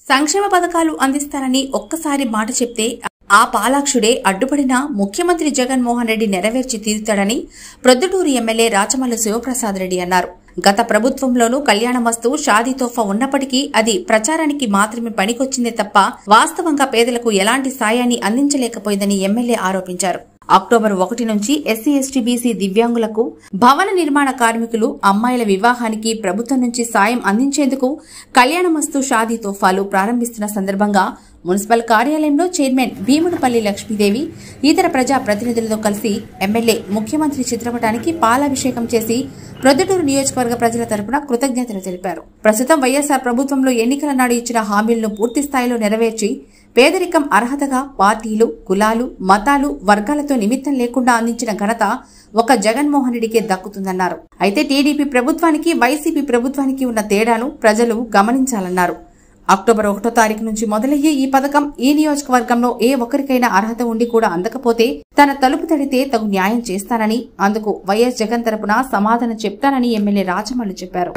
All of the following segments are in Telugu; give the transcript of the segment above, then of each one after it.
సంక్షేమ పథకాలు అందిస్తానని ఒక్కసారి మాట చెప్తే ఆ పాలాక్షుడే అడ్డుపడిన ముఖ్యమంత్రి జగన్మోహన్ రెడ్డి నెరవేర్చి తీరుతాడని ప్రొద్దుటూరు ఎమ్మెల్యే రాచమల్లు శివప్రసాద్ రెడ్డి అన్నారు గత ప్రభుత్వంలోనూ కళ్యాణమస్తు షాదీ తోఫా ఉన్నప్పటికీ అది ప్రచారానికి మాత్రమే పనికొచ్చిందే తప్ప వాస్తవంగా పేదలకు ఎలాంటి సాయాన్ని అందించలేకపోయిందని ఎమ్మెల్యే ఆరోపించారు అక్టోబర్ ఒకటి నుంచి ఎస్సీ ఎస్టీ బీసీ దివ్యాంగులకు భవన నిర్మాణ కార్మికులు అమ్మాయిల వివాహానికి ప్రభుత్వం నుంచి సాయం అందించేందుకు కళ్యాణమస్తు షాదీ తోఫాలు ప్రారంభిస్తున్న సందర్భంగా మున్సిపల్ కార్యాలయంలో చైర్మన్ భీమునపల్లి లక్ష్మీదేవి ఇతర ప్రజా ప్రతినిధులతో కలిసి ఎమ్మెల్యే ముఖ్యమంత్రి చిత్రపటానికి పాలాభిషేకం చేసి ప్రొద్దుటూరు నియోజకవర్గ ప్రజల తరపున కృతజ్ఞతలు తెలిపారు ప్రస్తుతం వైఎస్ఆర్ ప్రభుత్వంలో ఎన్నికల నాడు ఇచ్చిన హామీలను పూర్తి స్థాయిలో నెరవేర్చి పేదరికం అర్హతగా పార్టీలు కులాలు మతాలు వర్గాలతో నిమిత్తం లేకుండా అందించిన ఘనత ఒక జగన్మోహన్ రెడ్డికే దక్కుతుందన్నారు అయితే టీడీపీ ప్రభుత్వానికి వైసీపీ ప్రభుత్వానికి ఉన్న తేడాను ప్రజలు గమనించాలన్నారు అక్టోబర్ ఒకటో తారీఖు నుంచి మొదలయ్యే ఈ పథకం ఈ నియోజకవర్గంలో ఏ ఒక్కరికైనా అర్హత ఉండి కూడా అందకపోతే తన తలుపు తడితే తగు న్యాయం చేస్తానని అందుకు వైఎస్ జగన్ తరపున సమాధానం చెప్తానని ఎమ్మెల్యే రాజమల్లు చెప్పారు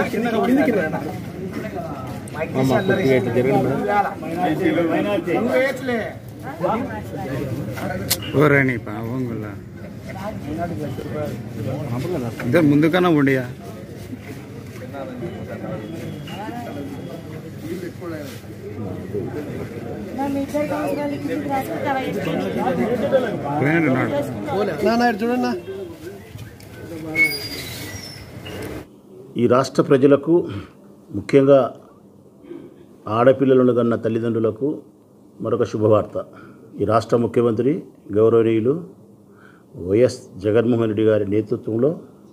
ఓరని పావంగుల ఇద్దరు ముందుకన్నా ఉండియా పోయినాడు నాడు చూడన్నా ఈ రాష్ట్ర ప్రజలకు ముఖ్యంగా ఆడపిల్లలను కన్న తల్లిదండ్రులకు మరొక శుభవార్త ఈ రాష్ట్ర ముఖ్యమంత్రి గౌరవనీయులు వైఎస్ జగన్మోహన్ రెడ్డి గారి నేతృత్వంలో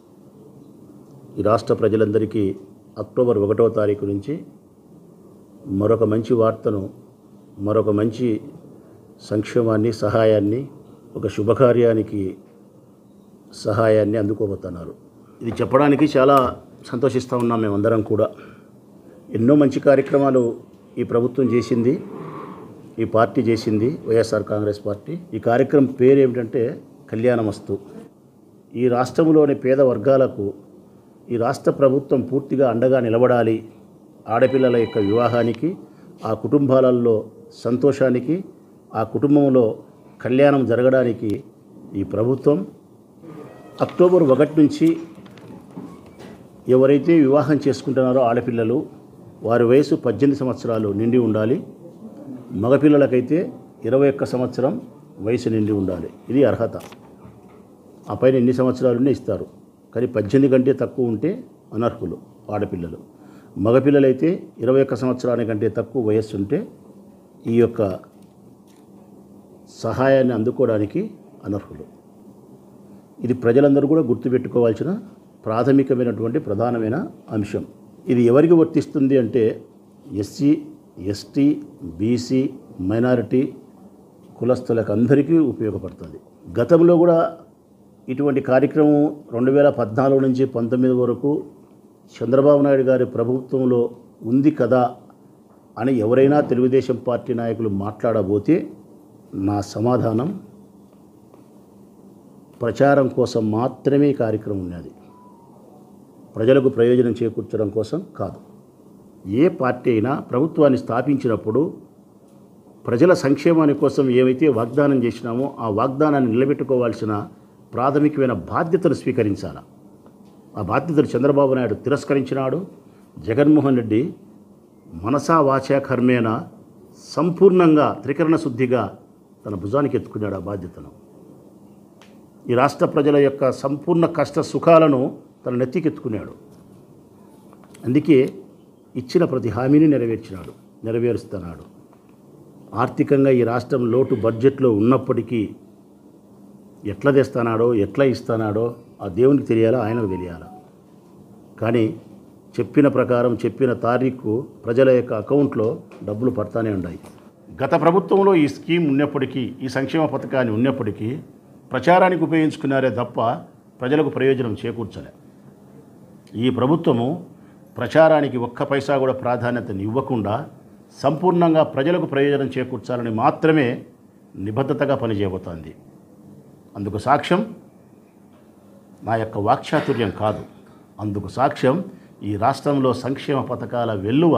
ఈ రాష్ట్ర ప్రజలందరికీ అక్టోబర్ ఒకటవ తారీఖు నుంచి మరొక మంచి వార్తను మరొక మంచి సంక్షేమాన్ని సహాయాన్ని ఒక శుభకార్యానికి సహాయాన్ని అందుకోబోతున్నారు ఇది చెప్పడానికి చాలా సంతోషిస్తూ ఉన్నాం మేమందరం కూడా ఎన్నో మంచి కార్యక్రమాలు ఈ ప్రభుత్వం చేసింది ఈ పార్టీ చేసింది వైఎస్ఆర్ కాంగ్రెస్ పార్టీ ఈ కార్యక్రమం పేరు ఏమిటంటే కళ్యాణమస్తు ఈ రాష్ట్రంలోని పేద వర్గాలకు ఈ రాష్ట్ర ప్రభుత్వం పూర్తిగా అండగా నిలబడాలి ఆడపిల్లల యొక్క వివాహానికి ఆ కుటుంబాలలో సంతోషానికి ఆ కుటుంబంలో కళ్యాణం జరగడానికి ఈ ప్రభుత్వం అక్టోబర్ ఒకటి నుంచి ఎవరైతే వివాహం చేసుకుంటున్నారో ఆడపిల్లలు వారి వయసు పద్దెనిమిది సంవత్సరాలు నిండి ఉండాలి మగపిల్లలకైతే ఇరవై ఒక్క సంవత్సరం వయసు నిండి ఉండాలి ఇది అర్హత ఆ పైన ఎన్ని సంవత్సరాలునే ఇస్తారు కానీ పద్దెనిమిది కంటే తక్కువ ఉంటే అనర్హులు ఆడపిల్లలు మగపిల్లలైతే ఇరవై ఒక్క సంవత్సరానికంటే తక్కువ వయస్సు ఉంటే ఈ యొక్క సహాయాన్ని అందుకోవడానికి అనర్హులు ఇది ప్రజలందరూ కూడా గుర్తుపెట్టుకోవాల్సిన ప్రాథమికమైనటువంటి ప్రధానమైన అంశం ఇది ఎవరికి వర్తిస్తుంది అంటే ఎస్సీ ఎస్టీ బీసీ మైనారిటీ కులస్తులకు అందరికీ ఉపయోగపడుతుంది గతంలో కూడా ఇటువంటి కార్యక్రమం రెండు వేల పద్నాలుగు నుంచి పంతొమ్మిది వరకు చంద్రబాబు నాయుడు గారి ప్రభుత్వంలో ఉంది కదా అని ఎవరైనా తెలుగుదేశం పార్టీ నాయకులు మాట్లాడబోతే నా సమాధానం ప్రచారం కోసం మాత్రమే ఈ కార్యక్రమం ఉన్నది ప్రజలకు ప్రయోజనం చేకూర్చడం కోసం కాదు ఏ పార్టీ అయినా ప్రభుత్వాన్ని స్థాపించినప్పుడు ప్రజల సంక్షేమాని కోసం ఏవైతే వాగ్దానం చేసినామో ఆ వాగ్దానాన్ని నిలబెట్టుకోవాల్సిన ప్రాథమికమైన బాధ్యతను స్వీకరించాలి ఆ బాధ్యతను చంద్రబాబు నాయుడు తిరస్కరించినాడు జగన్మోహన్ రెడ్డి మనసా వాచా కర్మేణ సంపూర్ణంగా త్రికరణ శుద్ధిగా తన భుజానికి ఎత్తుకున్నాడు ఆ బాధ్యతను ఈ రాష్ట్ర ప్రజల యొక్క సంపూర్ణ కష్ట సుఖాలను తన నెత్తికెత్తుకున్నాడు అందుకే ఇచ్చిన ప్రతి హామీని నెరవేర్చినాడు నెరవేరుస్తున్నాడు ఆర్థికంగా ఈ రాష్ట్రం లోటు బడ్జెట్లో ఉన్నప్పటికీ ఎట్లా తెస్తానాడో ఎట్లా ఇస్తానాడో ఆ దేవునికి తెలియాలా ఆయనకు తెలియాలా కానీ చెప్పిన ప్రకారం చెప్పిన తారీఖు ప్రజల యొక్క అకౌంట్లో డబ్బులు పడతానే ఉన్నాయి గత ప్రభుత్వంలో ఈ స్కీమ్ ఉన్నప్పటికీ ఈ సంక్షేమ పథకాన్ని ఉన్నప్పటికీ ప్రచారానికి ఉపయోగించుకున్నారే తప్ప ప్రజలకు ప్రయోజనం చేకూర్చలే ఈ ప్రభుత్వము ప్రచారానికి ఒక్క పైసా కూడా ప్రాధాన్యతని ఇవ్వకుండా సంపూర్ణంగా ప్రజలకు ప్రయోజనం చేకూర్చాలని మాత్రమే నిబద్ధతగా పనిచేయబోతోంది అందుకు సాక్ష్యం నా యొక్క వాక్చాతుర్యం కాదు అందుకు సాక్ష్యం ఈ రాష్ట్రంలో సంక్షేమ పథకాల వెల్లువ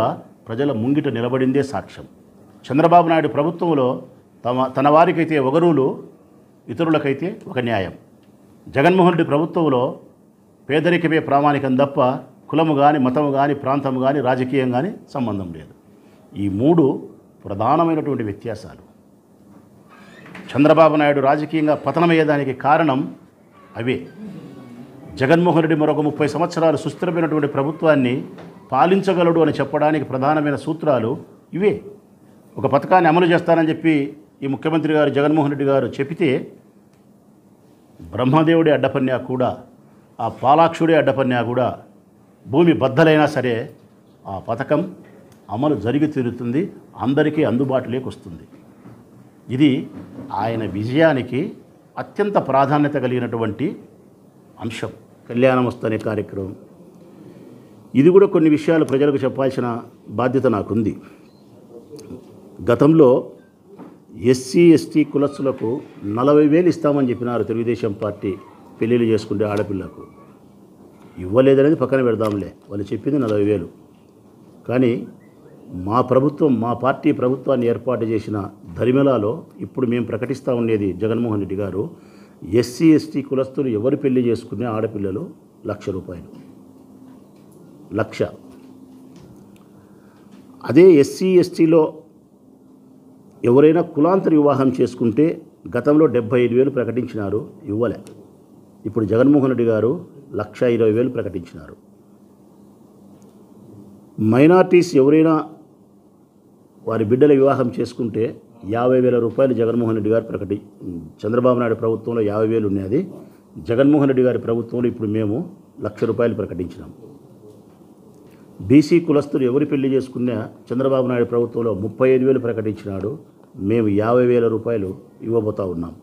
ప్రజల ముంగిట నిలబడిందే సాక్ష్యం చంద్రబాబు నాయుడు ప్రభుత్వంలో తమ తన వారికైతే ఒక రూలు ఇతరులకైతే ఒక న్యాయం జగన్మోహన్ రెడ్డి ప్రభుత్వంలో పేదరికమే ప్రామాణికం తప్ప కులము కానీ మతము కానీ ప్రాంతము కానీ రాజకీయం కానీ సంబంధం లేదు ఈ మూడు ప్రధానమైనటువంటి వ్యత్యాసాలు చంద్రబాబు నాయుడు రాజకీయంగా పతనమయ్యేదానికి కారణం అవే జగన్మోహన్ రెడ్డి మరొక ముప్పై సంవత్సరాలు సుస్థిరమైనటువంటి ప్రభుత్వాన్ని పాలించగలడు అని చెప్పడానికి ప్రధానమైన సూత్రాలు ఇవే ఒక పథకాన్ని అమలు చేస్తానని చెప్పి ఈ ముఖ్యమంత్రి గారు జగన్మోహన్ రెడ్డి గారు చెబితే బ్రహ్మదేవుడి అడ్డపన్యా కూడా ఆ పాలాక్షుడి అడ్డపన్యా కూడా భూమి బద్దలైనా సరే ఆ పథకం అమలు జరిగి తీరుతుంది అందరికీ అందుబాటులోకి వస్తుంది ఇది ఆయన విజయానికి అత్యంత ప్రాధాన్యత కలిగినటువంటి అంశం కళ్యాణమస్తు అనే కార్యక్రమం ఇది కూడా కొన్ని విషయాలు ప్రజలకు చెప్పాల్సిన బాధ్యత నాకుంది గతంలో ఎస్సీ ఎస్టీ కులస్తులకు నలభై వేలు ఇస్తామని చెప్పినారు తెలుగుదేశం పార్టీ పెళ్ళిళ్ళు చేసుకుంటే ఆడపిల్లకు ఇవ్వలేదనేది పక్కన పెడదాంలే వాళ్ళు చెప్పింది నలభై వేలు కానీ మా ప్రభుత్వం మా పార్టీ ప్రభుత్వాన్ని ఏర్పాటు చేసిన ధరిమెలాలో ఇప్పుడు మేము ప్రకటిస్తూ ఉండేది జగన్మోహన్ రెడ్డి గారు ఎస్సీ ఎస్టీ కులస్తులు ఎవరు పెళ్లి చేసుకునే ఆడపిల్లలు లక్ష రూపాయలు లక్ష అదే ఎస్సీ ఎస్టీలో ఎవరైనా కులాంతర వివాహం చేసుకుంటే గతంలో డెబ్బై ఐదు వేలు ప్రకటించినారు ఇవ్వలే ఇప్పుడు జగన్మోహన్ రెడ్డి గారు లక్ష ఇరవై వేలు ప్రకటించినారు మైనార్టీస్ ఎవరైనా వారి బిడ్డల వివాహం చేసుకుంటే యాభై వేల రూపాయలు జగన్మోహన్ రెడ్డి గారు ప్రకటి చంద్రబాబు నాయుడు ప్రభుత్వంలో యాభై వేలు ఉన్నది జగన్మోహన్ రెడ్డి గారి ప్రభుత్వంలో ఇప్పుడు మేము లక్ష రూపాయలు ప్రకటించినాం బీసీ కులస్తులు ఎవరు పెళ్లి చేసుకున్నా చంద్రబాబు నాయుడు ప్రభుత్వంలో ముప్పై ఐదు వేలు ప్రకటించినాడు మేము యాభై వేల రూపాయలు ఇవ్వబోతా ఉన్నాం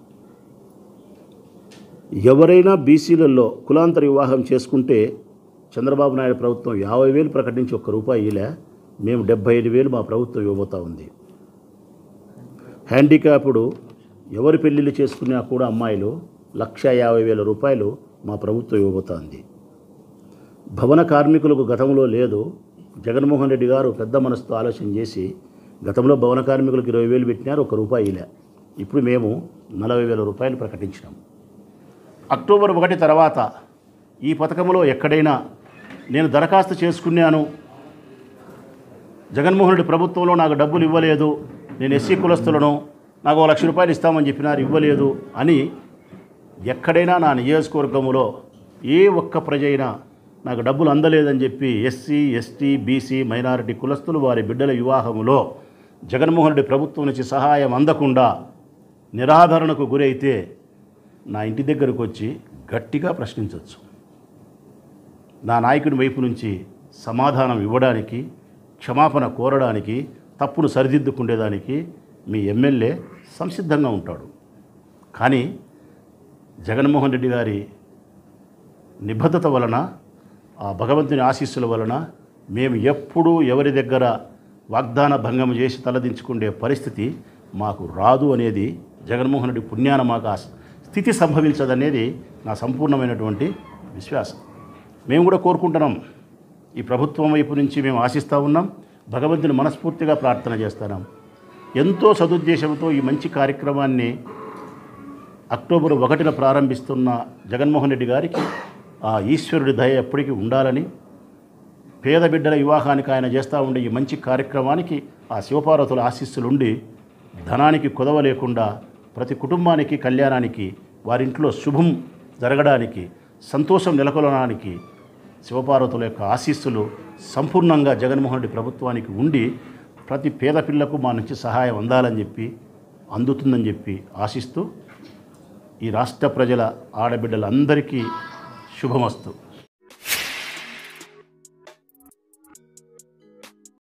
ఎవరైనా బీసీలలో కులాంతర వివాహం చేసుకుంటే చంద్రబాబు నాయుడు ప్రభుత్వం యాభై వేలు ప్రకటించి ఒక్క రూపాయి ఇలే మేము డెబ్బై ఐదు వేలు మా ప్రభుత్వం ఇవ్వబోతా ఉంది హ్యాండిక్యాప్డ్ ఎవరు పెళ్ళిళ్ళు చేసుకున్నా కూడా అమ్మాయిలు లక్ష యాభై వేల రూపాయలు మా ప్రభుత్వం ఇవ్వబోతోంది భవన కార్మికులకు గతంలో లేదు జగన్మోహన్ రెడ్డి గారు పెద్ద మనసుతో ఆలోచన చేసి గతంలో భవన కార్మికులకు ఇరవై వేలు పెట్టినారు ఒక రూపాయి ఇలా ఇప్పుడు మేము నలభై వేల రూపాయలు ప్రకటించినాం అక్టోబర్ ఒకటి తర్వాత ఈ పథకంలో ఎక్కడైనా నేను దరఖాస్తు చేసుకున్నాను జగన్మోహన్ రెడ్డి ప్రభుత్వంలో నాకు డబ్బులు ఇవ్వలేదు నేను ఎస్సీ కులస్తులను నాకు ఒక లక్ష రూపాయలు ఇస్తామని చెప్పినారు ఇవ్వలేదు అని ఎక్కడైనా నా నియోజకవర్గంలో ఏ ఒక్క ప్రజ అయినా నాకు డబ్బులు అందలేదని చెప్పి ఎస్సీ ఎస్టీ బీసీ మైనారిటీ కులస్తులు వారి బిడ్డల వివాహములో జగన్మోహన్ రెడ్డి ప్రభుత్వం నుంచి సహాయం అందకుండా నిరాదరణకు గురైతే నా ఇంటి దగ్గరకు వచ్చి గట్టిగా ప్రశ్నించవచ్చు నా నాయకుడి వైపు నుంచి సమాధానం ఇవ్వడానికి క్షమాపణ కోరడానికి తప్పును సరిదిద్దుకుండేదానికి మీ ఎమ్మెల్యే సంసిద్ధంగా ఉంటాడు కానీ జగన్మోహన్ రెడ్డి గారి నిబద్ధత వలన ఆ భగవంతుని ఆశీస్సుల వలన మేము ఎప్పుడూ ఎవరి దగ్గర వాగ్దాన భంగం చేసి తలదించుకునే పరిస్థితి మాకు రాదు అనేది జగన్మోహన్ రెడ్డి పుణ్యాన మాకు ఆ స్థితి సంభవించదనేది నా సంపూర్ణమైనటువంటి విశ్వాసం మేము కూడా కోరుకుంటున్నాం ఈ ప్రభుత్వం వైపు నుంచి మేము ఆశిస్తూ ఉన్నాం భగవంతుని మనస్ఫూర్తిగా ప్రార్థన చేస్తున్నాం ఎంతో సదుద్దేశంతో ఈ మంచి కార్యక్రమాన్ని అక్టోబర్ ఒకటిన ప్రారంభిస్తున్న జగన్మోహన్ రెడ్డి గారికి ఆ ఈశ్వరుడి దయ ఎప్పటికీ ఉండాలని పేద బిడ్డల వివాహానికి ఆయన చేస్తూ ఉండే ఈ మంచి కార్యక్రమానికి ఆ శివపార్వతుల ఆశీస్సులుండి ధనానికి కుదవ లేకుండా ప్రతి కుటుంబానికి కళ్యాణానికి వారింట్లో శుభం జరగడానికి సంతోషం నెలకొనడానికి శివపార్వతుల యొక్క ఆశీస్సులు సంపూర్ణంగా జగన్మోహన్ రెడ్డి ప్రభుత్వానికి ఉండి ప్రతి పేద పిల్లకు మా నుంచి సహాయం అందాలని చెప్పి అందుతుందని చెప్పి ఆశిస్తూ ఈ రాష్ట్ర ప్రజల ఆడబిడ్డలందరికీ శుభమస్తు